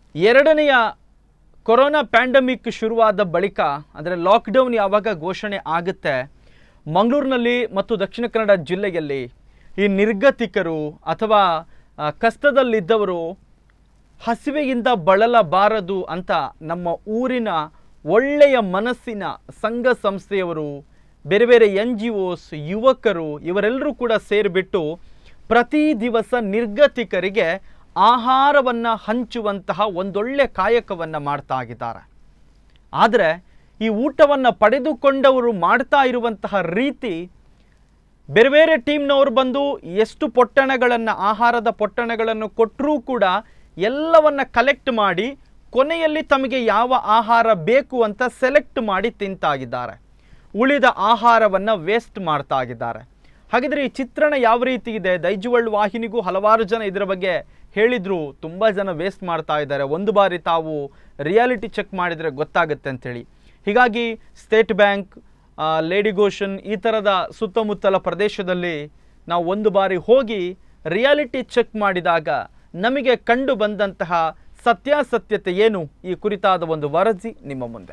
ಎರಡನೆಯ corona pandemic ಶುರುವಾದ ಬಳಿಕ ಅಂದರೆ ಲಾಕ್ಡೌನ್ ಯಾವಾಗ ಘೋಷಣೆ ಆಗುತ್ತೆ ಮಂಗಳೂರಿನಲ್ಲಿ ಮತ್ತು ದಕ್ಷಿಣ ಕನ್ನಡ ಜಿಲ್ಲೆಯಲ್ಲಿ ಈ ನಿರ್ಗತಿಕರು ಅಥವಾ ಆ, ಕಷ್ಟದಲ್ಲಿದ್ದವರು ಹಸಿವೆಯಿಂದ ಬಳಲಬಾರದು ಅಂತ ನಮ್ಮ ಊರಿನ ಒಳ್ಳೆಯ ಮನಸ್ಸಿನ ಸಂಘ ಸಂಸ್ಥೆಯವರು ಬೇರೆ ಬೇರೆ ಎನ್ ಜಿ ಒಸ್ ಯುವಕರು ಇವರೆಲ್ಲರೂ ಕೂಡ ಸೇರಿಬಿಟ್ಟು ಪ್ರತಿ ದಿವಸ ನಿರ್ಗತಿಕರಿಗೆ ಆಹಾರವನ್ನು ಹಂಚುವಂತಹ ಒಂದೊಳ್ಳೆ ಕಾಯಕವನ್ನು ಮಾಡ್ತಾ ಇದ್ದಾರೆ ಆದರೆ ಈ ಊಟವನ್ನು ಪಡೆದುಕೊಂಡವರು ಮಾಡ್ತಾ ಇರುವಂತಹ ರೀತಿ ಬೇರೆ ಬೇರೆ ಟೀಮ್ನವರು ಬಂದು ಎಷ್ಟು ಪೊಟ್ಟಣಗಳನ್ನು ಆಹಾರದ ಪೊಟ್ಟಣಗಳನ್ನು ಕೊಟ್ಟರೂ ಕೂಡ ಎಲ್ಲವನ್ನ ಕಲೆಕ್ಟ್ ಮಾಡಿ ಕೊನೆಯಲ್ಲಿ ತಮಗೆ ಯಾವ ಆಹಾರ ಬೇಕು ಅಂತ ಸೆಲೆಕ್ಟ್ ಮಾಡಿ ತಿಂತಾ ಇದ್ದಾರೆ ಉಳಿದ ಆಹಾರವನ್ನು ವೇಸ್ಟ್ ಮಾಡ್ತಾ ಇದ್ದಾರೆ ಹಾಗಿದ್ರೆ ಈ ಚಿತ್ರಣ ಯಾವ ರೀತಿ ಇದೆ ದೈಜುವಳ್ ವಾಹಿನಿಗೂ ಹಲವಾರು ಜನ ಇದರ ಬಗ್ಗೆ ಹೇಳಿದ್ರು ತುಂಬ ಜನ ವೇಸ್ಟ್ ಮಾಡ್ತಾ ಇದ್ದಾರೆ ಒಂದು ಬಾರಿ ತಾವು ರಿಯಾಲಿಟಿ ಚೆಕ್ ಮಾಡಿದರೆ ಗೊತ್ತಾಗುತ್ತೆ ಅಂತೇಳಿ ಹೀಗಾಗಿ ಸ್ಟೇಟ್ ಬ್ಯಾಂಕ್ ಆ, ಲೇಡಿ ಗೋಷನ್ ಈ ಥರದ ಸುತ್ತಮುತ್ತಲ ಪ್ರದೇಶದಲ್ಲಿ ನಾವು ಒಂದು ಬಾರಿ ಹೋಗಿ ರಿಯಾಲಿಟಿ ಚೆಕ್ ಮಾಡಿದಾಗ ನಮಗೆ ಕಂಡು ಬಂದಂತಹ ಸತ್ಯಾಸತ್ಯತೆ ಏನು ಈ ಕುರಿತಾದ ಒಂದು ವರದಿ ನಿಮ್ಮ ಮುಂದೆ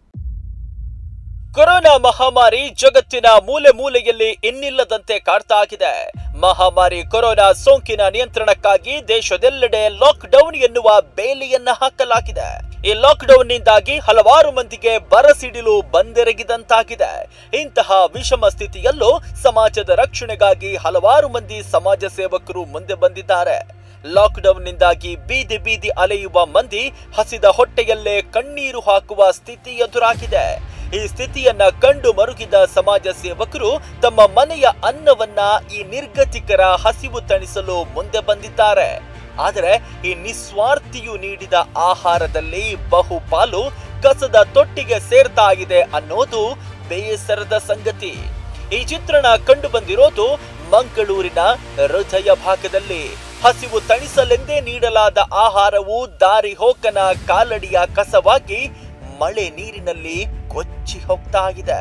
ಕೊರೋನಾ ಮಹಾಮಾರಿ ಜಗತ್ತಿನ ಮೂಲೆ ಮೂಲೆಯಲ್ಲಿ ಇನ್ನಿಲ್ಲದಂತೆ ಕಾಡ್ತಾ ಇದೆ ಮಹಾಮಾರಿ ಕೊರೋನಾ ಸೋಂಕಿನ ನಿಯಂತ್ರಣಕ್ಕಾಗಿ ದೇಶದೆಲ್ಲೆಡೆ ಲಾಕ್ ಡೌನ್ ಎನ್ನುವ ಬೇಲಿಯನ್ನ ಹಾಕಲಾಗಿದೆ ಈ ಲಾಕ್ ಡೌನ್ ನಿಂದಾಗಿ ಹಲವಾರು ಮಂದಿಗೆ ಬರಸಿಡಿಲು ಬಂದೆರಗಿದಂತಾಗಿದೆ ಇಂತಹ ವಿಷಮ ಸ್ಥಿತಿಯಲ್ಲೂ ಸಮಾಜದ ರಕ್ಷಣೆಗಾಗಿ ಹಲವಾರು ಮಂದಿ ಸಮಾಜ ಸೇವಕರು ಮುಂದೆ ಬಂದಿದ್ದಾರೆ ಲಾಕ್ಡೌನ್ ನಿಂದಾಗಿ ಬೀದಿ ಬೀದಿ ಅಲೆಯುವ ಮಂದಿ ಹಸಿದ ಹೊಟ್ಟೆಯಲ್ಲೇ ಕಣ್ಣೀರು ಹಾಕುವ ಸ್ಥಿತಿ ಎದುರಾಗಿದೆ ಈ ಸ್ಥಿತಿಯನ್ನ ಕಂಡು ಮರುಗಿದ ಸಮಾಜ ಸೇವಕರು ತಮ್ಮ ಮನೆಯ ಅನ್ನವನ್ನ ಈ ನಿರ್ಗತಿಕರ ಹಸಿವು ತಣಿಸಲು ಮುಂದೆ ಬಂದಿದ್ದಾರೆ ಆದರೆ ಈ ನಿಸ್ವಾರ್ಥಿಯು ನೀಡಿದ ಆಹಾರದಲ್ಲಿ ಬಹುಪಾಲು ಕಸದ ತೊಟ್ಟಿಗೆ ಸೇರ್ತಾ ಇದೆ ಅನ್ನೋದು ಬೇಸರದ ಸಂಗತಿ ಈ ಚಿತ್ರಣ ಕಂಡು ಬಂದಿರೋದು ಮಂಗಳೂರಿನ ಹೃದಯ ಭಾಗದಲ್ಲಿ ಹಸಿವು ತಣಿಸಲೆಂದೇ ನೀಡಲಾದ ಆಹಾರವು ದಾರಿ ಹೋಕನ ಕಾಲಡಿಯ ಕಸವಾಗಿ ಮಳೆ ನೀರಿನಲ್ಲಿ ಕೊಚ್ಚಿ ಹೋಗ್ತಾ ಇದೆ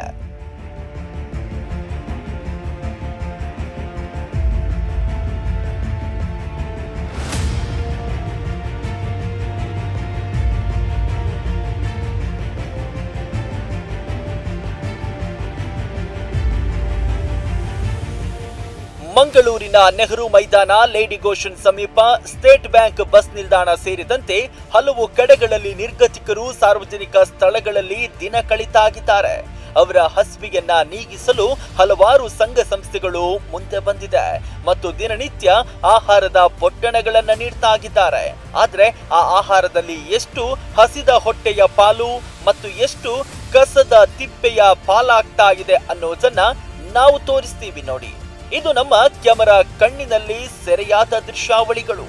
ಮಂಗಳೂರಿನ ನೆಹರು ಮೈದಾನ ಲೇಡಿ ಗೋಷನ್ ಸಮೀಪ ಸ್ಟೇಟ್ ಬ್ಯಾಂಕ್ ಬಸ್ ನಿಲ್ದಾಣ ಸೇರಿದಂತೆ ಹಲವು ಕಡೆಗಳಲ್ಲಿ ನಿರ್ಗತಿಕರು ಸಾರ್ವಜನಿಕ ಸ್ಥಳಗಳಲ್ಲಿ ದಿನ ಕಳಿತಾಗಿದ್ದಾರೆ ಅವರ ಹಸಿವೆಯನ್ನ ನೀಗಿಸಲು ಹಲವಾರು ಸಂಘ ಸಂಸ್ಥೆಗಳು ಮುಂದೆ ಬಂದಿದೆ ಮತ್ತು ದಿನನಿತ್ಯ ಆಹಾರದ ಪೊಟ್ಟಣಗಳನ್ನ ನೀಡ್ತಾಗಿದ್ದಾರೆ ಆದ್ರೆ ಆ ಆಹಾರದಲ್ಲಿ ಎಷ್ಟು ಹಸಿದ ಹೊಟ್ಟೆಯ ಪಾಲು ಮತ್ತು ಎಷ್ಟು ಕಸದ ತಿಪ್ಪೆಯ ಪಾಲಾಗ್ತಾ ಇದೆ ಅನ್ನೋದನ್ನ ನಾವು ತೋರಿಸ್ತೀವಿ ನೋಡಿ ಇದು ನಮ್ಮ ಕ್ಯಾಮರಾ ಕಣ್ಣಿನಲ್ಲಿ ಸೆರೆಯಾದ ದೃಶ್ಯಾವಳಿಗಳು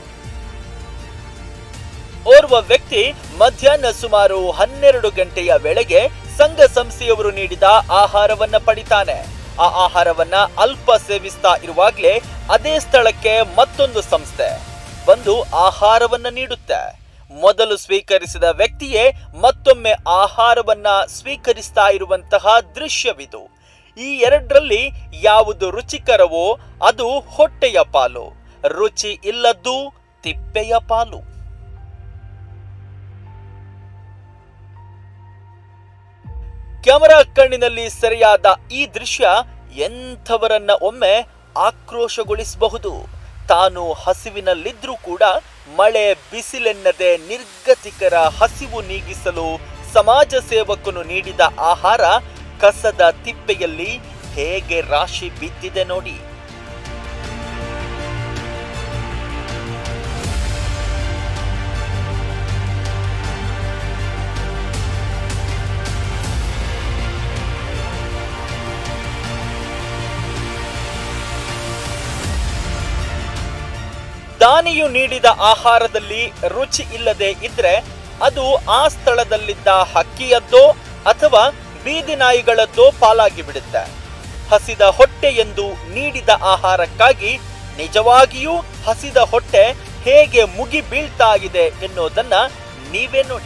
ಓರ್ವ ವ್ಯಕ್ತಿ ಮಧ್ಯಾಹ್ನ ಸುಮಾರು ಹನ್ನೆರಡು ಗಂಟೆಯ ವೇಳೆಗೆ ಸಂಘ ಸಂಸ್ಥೆಯವರು ನೀಡಿದ ಆಹಾರವನ್ನ ಪಡಿತಾನೆ ಆ ಆಹಾರವನ್ನ ಅಲ್ಪ ಸೇವಿಸ್ತಾ ಇರುವಾಗ್ಲೇ ಅದೇ ಸ್ಥಳಕ್ಕೆ ಮತ್ತೊಂದು ಸಂಸ್ಥೆ ಬಂದು ಆಹಾರವನ್ನ ನೀಡುತ್ತೆ ಮೊದಲು ಸ್ವೀಕರಿಸಿದ ವ್ಯಕ್ತಿಯೇ ಮತ್ತೊಮ್ಮೆ ಆಹಾರವನ್ನ ಸ್ವೀಕರಿಸ್ತಾ ಇರುವಂತಹ ದೃಶ್ಯವಿದು ಈ ಎರಡರಲ್ಲಿ ಯಾವುದು ರುಚಿಕರವೋ ಅದು ಹೊಟ್ಟೆಯ ಪಾಲು ರುಚಿ ಇಲ್ಲದ್ದು ತಿಪ್ಪೆಯ ಪಾಲು ಕ್ಯಾಮರಾ ಕಣ್ಣಿನಲ್ಲಿ ಸೆರೆಯಾದ ಈ ದೃಶ್ಯ ಎಂಥವರನ್ನ ಒಮ್ಮೆ ಆಕ್ರೋಶಗೊಳಿಸಬಹುದು ತಾನು ಹಸಿವಿನಲ್ಲಿದ್ರೂ ಕೂಡ ಮಳೆ ಬಿಸಿಲೆನ್ನದೆ ನಿರ್ಗತಿಕರ ಹಸಿವು ನೀಗಿಸಲು ಸಮಾಜ ಸೇವಕನು ನೀಡಿದ ಆಹಾರ ಕಸದ ತಿಪ್ಪೆಯಲ್ಲಿ ಹೇಗೆ ರಾಶಿ ಬಿದ್ದಿದೆ ನೋಡಿ ದಾನಿಯು ನೀಡಿದ ಆಹಾರದಲ್ಲಿ ರುಚಿ ಇಲ್ಲದೆ ಇದ್ರೆ ಅದು ಆ ಸ್ಥಳದಲ್ಲಿದ್ದ ಹಕ್ಕಿಯದ್ದೋ ಅಥವಾ ಬೀದಿ ನಾಯಿಗಳದ್ದೋ ಪಾಲಾಗಿ ಬಿಡುತ್ತೆ ಹಸಿದ ಹೊಟ್ಟೆ ಎಂದು ನೀಡಿದ ಆಹಾರಕ್ಕಾಗಿ ನಿಜವಾಗಿಯೂ ಹಸಿದ ಹೊಟ್ಟೆ ಹೇಗೆ ಮುಗಿ ಬೀಳ್ತಾ ಇದೆ ಎನ್ನುವುದನ್ನ ನೀವೇ ನೋಡಿ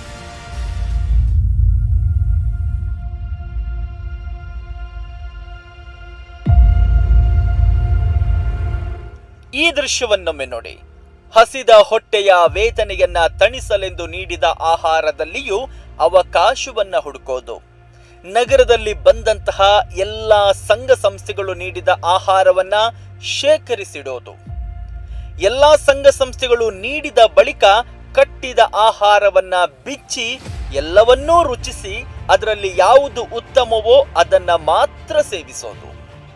ಈ ದೃಶ್ಯವನ್ನೊಮ್ಮೆ ನೋಡಿ ಹಸಿದ ಹೊಟ್ಟೆಯ ವೇದನೆಯನ್ನ ತಣಿಸಲೆಂದು ನೀಡಿದ ಆಹಾರದಲ್ಲಿಯೂ ಅವಕಾಶವನ್ನ ಹುಡುಕೋದು ನಗರದಲ್ಲಿ ಬಂದಂತಹ ಎಲ್ಲ ಸಂಘ ಸಂಸ್ಥೆಗಳು ನೀಡಿದ ಆಹಾರವನ್ನ ಶೇಖರಿಸಿಡೋದು ಎಲ್ಲಾ ಸಂಘ ಸಂಸ್ಥೆಗಳು ನೀಡಿದ ಬಳಿಕ ಕಟ್ಟಿದ ಆಹಾರವನ್ನ ಬಿಚ್ಚಿ ಎಲ್ಲವನ್ನೂ ರುಚಿಸಿ ಅದರಲ್ಲಿ ಯಾವುದು ಉತ್ತಮವೋ ಅದನ್ನ ಮಾತ್ರ ಸೇವಿಸೋದು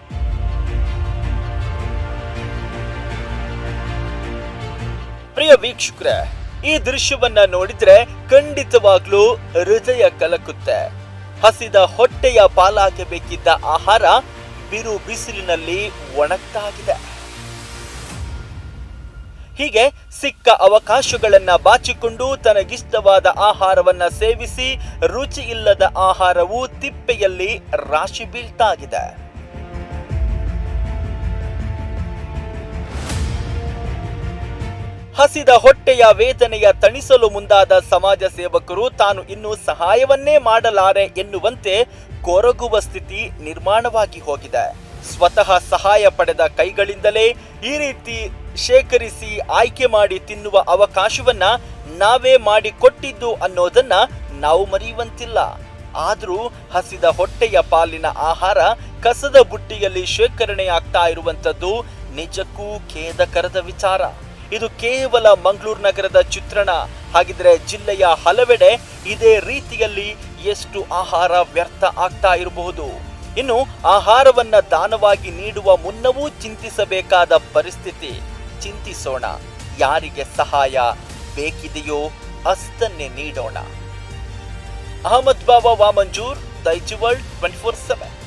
ಪ್ರಿಯ ವೀಕ್ಷಕರೇ ಈ ದೃಶ್ಯವನ್ನ ನೋಡಿದ್ರೆ ಖಂಡಿತವಾಗ್ಲೂ ಹೃದಯ ಕಲಕುತ್ತೆ ಹಸಿದ ಹೊಟ್ಟೆಯ ಪಾಲಾಗಬೇಕಿದ್ದ ಆಹಾರ ಬಿರು ಬಿಸಿಲಿನಲ್ಲಿ ಒಣಗ್ತಾ ಇದೆ ಹೀಗೆ ಸಿಕ್ಕ ಅವಕಾಶಗಳನ್ನ ಬಾಚಿಕೊಂಡು ತನಗಿಷ್ಟವಾದ ಆಹಾರವನ್ನ ಸೇವಿಸಿ ರುಚಿ ಇಲ್ಲದ ಆಹಾರವು ತಿಪ್ಪೆಯಲ್ಲಿ ರಾಶಿ ಬೀಳ್ತಾಗಿದೆ ಹಸಿದ ಹೊಟ್ಟೆಯ ವೇದನೆಯ ತಣಿಸಲು ಮುಂದಾದ ಸಮಾಜ ಸೇವಕರು ತಾನು ಇನ್ನು ಸಹಾಯವನ್ನೇ ಮಾಡಲಾರೆ ಎನ್ನುವಂತೆ ಕೊರಗುವ ಸ್ಥಿತಿ ನಿರ್ಮಾಣವಾಗಿ ಹೋಗಿದೆ ಸ್ವತಃ ಸಹಾಯ ಪಡೆದ ಕೈಗಳಿಂದಲೇ ಈ ರೀತಿ ಶೇಖರಿಸಿ ಆಯ್ಕೆ ಮಾಡಿ ತಿನ್ನುವ ಅವಕಾಶವನ್ನ ನಾವೇ ಮಾಡಿಕೊಟ್ಟಿದ್ದು ಅನ್ನೋದನ್ನ ನಾವು ಮರೆಯುವಂತಿಲ್ಲ ಆದ್ರೂ ಹಸಿದ ಹೊಟ್ಟೆಯ ಪಾಲಿನ ಆಹಾರ ಕಸದ ಬುಟ್ಟಿಯಲ್ಲಿ ಶೇಖರಣೆಯಾಗ್ತಾ ಇರುವಂತದ್ದು ನಿಜಕ್ಕೂ ಖೇದಕರದ ವಿಚಾರ ಇದು ಕೇವಲ ಮಂಗಳೂರು ನಗರದ ಚಿತ್ರಣ ಹಾಗಿದ್ರೆ ಜಿಲ್ಲೆಯ ಹಲವೆಡೆ ಇದೇ ರೀತಿಯಲ್ಲಿ ಎಷ್ಟು ಆಹಾರ ವ್ಯರ್ಥ ಆಗ್ತಾ ಇರಬಹುದು ಇನ್ನು ಆಹಾರವನ್ನ ದಾನವಾಗಿ ನೀಡುವ ಮುನ್ನವೂ ಚಿಂತಿಸಬೇಕಾದ ಪರಿಸ್ಥಿತಿ ಚಿಂತಿಸೋಣ ಯಾರಿಗೆ ಸಹಾಯ ಬೇಕಿದೆಯೋ ಅಷ್ಟನ್ನೇ ನೀಡೋಣ Ahmed Baba Vamanjoor Daijiworld twenty four seven